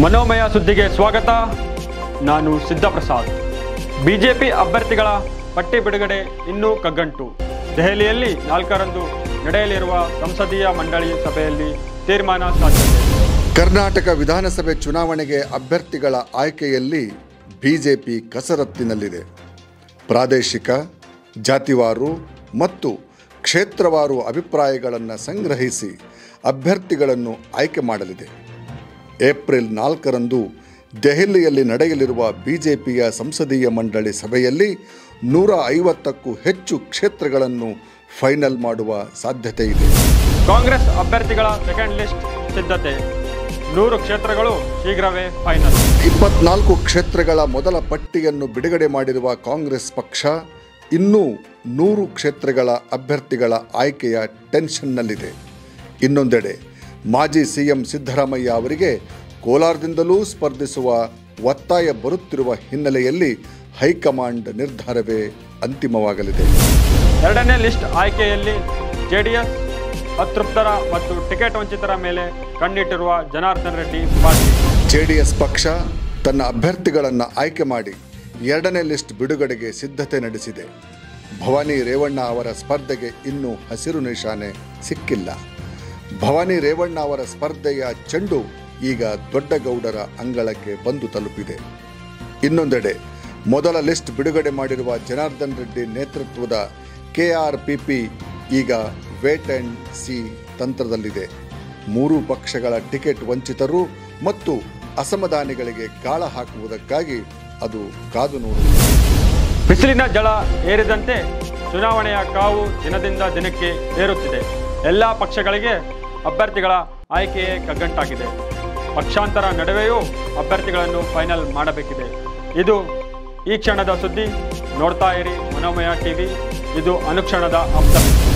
ಮನೋಮಯ ಸುದ್ದಿಗೆ ಸ್ವಾಗತ ನಾನು ಸಿದ್ದಪ್ರಸಾದ್ ಬಿಜೆಪಿ ಅಭ್ಯರ್ಥಿಗಳ ಪಟ್ಟಿ ಬಿಡುಗಡೆ ಇನ್ನೂ ಕಗ್ಗಂಟು ದೆಹಲಿಯಲ್ಲಿ ನಾಲ್ಕರಂದು ನಡೆಯಲಿರುವ ಸಂಸದೀಯ ಮಂಡಳಿ ಸಭೆಯಲ್ಲಿ ತೀರ್ಮಾನ ಸಾಧ್ಯತೆ ಕರ್ನಾಟಕ ವಿಧಾನಸಭೆ ಚುನಾವಣೆಗೆ ಅಭ್ಯರ್ಥಿಗಳ ಆಯ್ಕೆಯಲ್ಲಿ ಬಿಜೆಪಿ ಕಸರತ್ತಿನಲ್ಲಿದೆ ಪ್ರಾದೇಶಿಕ ಜಾತಿವಾರು ಮತ್ತು ಕ್ಷೇತ್ರವಾರು ಅಭಿಪ್ರಾಯಗಳನ್ನು ಸಂಗ್ರಹಿಸಿ ಅಭ್ಯರ್ಥಿಗಳನ್ನು ಆಯ್ಕೆ ಮಾಡಲಿದೆ ಏಪ್ರಿಲ್ ನಾಲ್ಕರಂದು ದೆಹಲಿಯಲ್ಲಿ ನಡೆಯಲಿರುವ ಬಿಜೆಪಿಯ ಸಂಸದೀಯ ಮಂಡಳಿ ಸಭೆಯಲ್ಲಿ ನೂರ ಐವತ್ತಕ್ಕೂ ಹೆಚ್ಚು ಕ್ಷೇತ್ರಗಳನ್ನು ಫೈನಲ್ ಮಾಡುವ ಸಾಧ್ಯತೆ ಇದೆ ಕಾಂಗ್ರೆಸ್ ಅಭ್ಯರ್ಥಿಗಳ ಸೆಕೆಂಡ್ ಲಿಸ್ಟ್ ಸಿದ್ಧತೆ ನೂರು ಕ್ಷೇತ್ರಗಳು ಶೀಘ್ರವೇ ಫೈನಲ್ ಇಪ್ಪತ್ನಾಲ್ಕು ಕ್ಷೇತ್ರಗಳ ಮೊದಲ ಪಟ್ಟಿಯನ್ನು ಬಿಡುಗಡೆ ಮಾಡಿರುವ ಕಾಂಗ್ರೆಸ್ ಪಕ್ಷ ಇನ್ನೂ ನೂರು ಕ್ಷೇತ್ರಗಳ ಅಭ್ಯರ್ಥಿಗಳ ಆಯ್ಕೆಯ ಟೆನ್ಷನ್ನಲ್ಲಿದೆ ಇನ್ನೊಂದೆಡೆ ಮಾಜಿ ಸಿಎಂ ಸಿದ್ದರಾಮಯ್ಯ ಅವರಿಗೆ ಕೋಲಾರದಿಂದಲೂ ಸ್ಪರ್ಧಿಸುವ ಒತ್ತಾಯ ಬರುತ್ತಿರುವ ಹಿನ್ನೆಲೆಯಲ್ಲಿ ಹೈಕಮಾಂಡ್ ನಿರ್ಧಾರವೇ ಅಂತಿಮವಾಗಲಿದೆ ಎರಡನೇ ಲಿಸ್ಟ್ ಆಯ್ಕೆಯಲ್ಲಿ ಜೆಡಿಎಸ್ ಅತೃಪ್ತರ ಮತ್ತು ಟಿಕೆಟ್ ವಂಚಿತರ ಮೇಲೆ ಕಣ್ಣಿಟ್ಟಿರುವ ಜನಾರ್ದನ್ ರೆಡ್ಡಿ ಪಾರ್ಟಿ ಜೆಡಿಎಸ್ ಪಕ್ಷ ತನ್ನ ಅಭ್ಯರ್ಥಿಗಳನ್ನು ಆಯ್ಕೆ ಮಾಡಿ ಎರಡನೇ ಲಿಸ್ಟ್ ಬಿಡುಗಡೆಗೆ ಸಿದ್ಧತೆ ನಡೆಸಿದೆ ಭವಾನಿ ರೇವಣ್ಣ ಅವರ ಸ್ಪರ್ಧೆಗೆ ಇನ್ನೂ ಹಸಿರು ನಿಶಾನೆ ಸಿಕ್ಕಿಲ್ಲ ಭವಾನಿ ರೇವಣ್ಣ ಅವರ ಸ್ಪರ್ಧೆಯ ಚೆಂಡು ಈಗ ದೊಡ್ಡಗೌಡರ ಅಂಗಳಕ್ಕೆ ಬಂದು ತಲುಪಿದೆ ಇನ್ನೊಂದೆಡೆ ಮೊದಲ ಲಿಸ್ಟ್ ಬಿಡುಗಡೆ ಮಾಡಿರುವ ಜನಾರ್ದನ್ ರೆಡ್ಡಿ ನೇತೃತ್ವದ ಕೆಆರ್ಪಿಪಿ ಈಗ ವೇಟ್ ಅಂಡ್ ಸಿ ತಂತ್ರದಲ್ಲಿದೆ ಮೂರೂ ಪಕ್ಷಗಳ ಟಿಕೆಟ್ ವಂಚಿತರು ಮತ್ತು ಅಸಮಾಧಾನಿಗಳಿಗೆ ಗಾಳ ಹಾಕುವುದಕ್ಕಾಗಿ ಅದು ಕಾದು ನೋಡುವುದು ಬಿಸಿಲಿನ ಜಳ ಏರಿದಂತೆ ಚುನಾವಣೆಯ ಕಾವು ದಿನದಿಂದ ದಿನಕ್ಕೆ ಏರುತ್ತಿದೆ ಎಲ್ಲ ಪಕ್ಷಗಳಿಗೆ ಅಭ್ಯರ್ಥಿಗಳ ಆಯ್ಕೆಯೇ ಕಗ್ಗಂಟಾಗಿದೆ ಪಕ್ಷಾಂತರ ನಡುವೆಯೂ ಅಭ್ಯರ್ಥಿಗಳನ್ನು ಫೈನಲ್ ಮಾಡಬೇಕಿದೆ ಇದು ಈ ಕ್ಷಣದ ಸುದ್ದಿ ನೋಡ್ತಾ ಇರಿ ಮನೋಮಯ ಟಿವಿ ಇದು ಅನುಕ್ಷಣದ ಅಪ್ಡೇಟ್